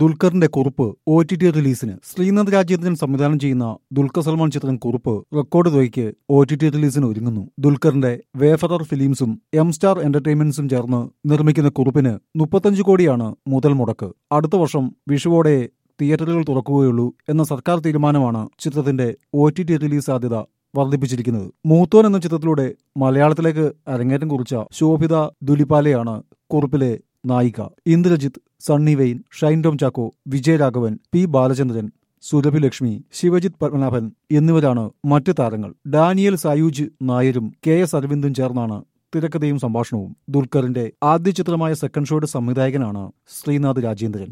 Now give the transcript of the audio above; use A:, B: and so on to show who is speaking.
A: ദുൽഖറിന്റെ കുറിപ്പ് O T T റിലീസിന് ശ്രീനാഥ് രാജേന്ദ്രൻ സംവിധാനം ചെയ്യുന്ന ദുൽഖർ സൽമാൻ ചിത്രം കുറിപ്പ് റെക്കോർഡ് തുകയ്ക്ക് ഒ ടി ടി റിലീസിന് ഒരുങ്ങുന്നു ദുൽഖറിന്റെ വേഫറർ ഫിലിംസും എം സ്റ്റാർ എന്റർടൈൻമെന്റ്സും ചേർന്ന് നിർമ്മിക്കുന്ന കുറിപ്പിന് മുപ്പത്തഞ്ച് കോടിയാണ് മുതൽ മുടക്ക് അടുത്ത വർഷം വിഷുവോടെ തിയേറ്ററുകൾ തുറക്കുകയുള്ളൂ എന്ന സർക്കാർ തീരുമാനമാണ് ചിത്രത്തിന്റെ ഒ ടി ടി റിലീസ് സാധ്യത വർദ്ധിപ്പിച്ചിരിക്കുന്നത് മൂത്തോൻ എന്ന ചിത്രത്തിലൂടെ മലയാളത്തിലേക്ക് അരങ്ങേറ്റം കുറിച്ച ശോഭിത ദുലിപാലയാണ് കുറിപ്പിലെ നായിക Indrajith Sunny Wayne Shine Tom Chacko Vijayaraghavan P Balachandran Surabhi Lakshmi Sivajith Padmanabhan എന്നിവരാണ് മറ്റ് താരങ്ങൾ ഡാനിയൽ സായൂജ് നായരും കെ എസ് അരവിന്ദും ചേർന്നാണ് തിരക്കഥയും സംഭാഷണവും ദുൽഖറിന്റെ ആദ്യ ചിത്രമായ സെക്കൻഡ് ഷോയുടെ സംവിധായകനാണ് ശ്രീനാഥ് രാജേന്ദ്രൻ